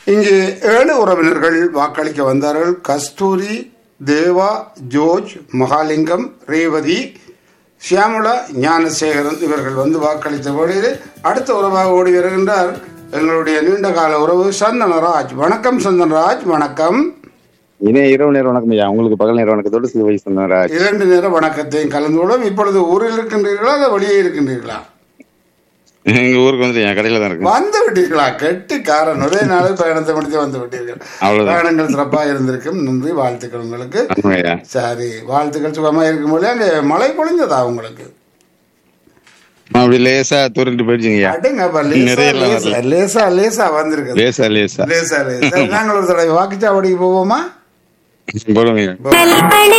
இங்கே ஏழு உறவினர்கள் வாக்களிக்க வந்தார்கள் கஸ்தூரி தேவா ஜோர்ஜ் மகாலிங்கம் ரேவதி சியாமளா ஞானசேகரன் இவர்கள் வந்து வாக்களித்த வேளையில் அடுத்த உறவாக ஓடி வருகின்றார் எங்களுடைய நீண்ட கால உறவு சந்தனராஜ் வணக்கம் சந்தனராஜ் வணக்கம் இணைய இரவு நேரம் வணக்கம் ஐயா உங்களுக்கு பகல் நேரம் வணக்கத்தோடு சிறு வயசு சொன்னாராஜ் இரண்டு நேர வணக்கத்தையும் கலந்து கொள்ளும் இப்பொழுது ஊரில் இருக்கின்றீர்களா அல்ல வெளியே இருக்கின்றீர்களா எங்க ஊருக்கு வந்து என் கடையில தான் இருக்கு வந்து விட்டீர்களா கெட்டிக்காரன் ஒரே நாளில் பயணத்தை முடித்து வந்து விட்டீர்கள் அவ்வளவுதான். பயணங்கள் சிறப்பாக இருந்திருக்கும் நன்றி வாழ்த்துக்கள் உங்களுக்கு ஆமாம் ஐயா சரி வாழ்த்துக்கள் சுகமாக இருக்கும்போது அங்கே மழை பொழிஞ்சதா உங்களுக்கு அப்படி லேசா தூரிட்டு போயிடுச்சுங்க ஐயா அடங்கப்பா நிறைய லேசா எல்லாம் லேசா லேசா லேசா வந்திருக்கு லேசா லேசா லேசா லேசா நாங்கள் ஒரு தடவை வாக்குச்சாவடிக்கு போவோமா போடுங்க ஐயா கல்பனை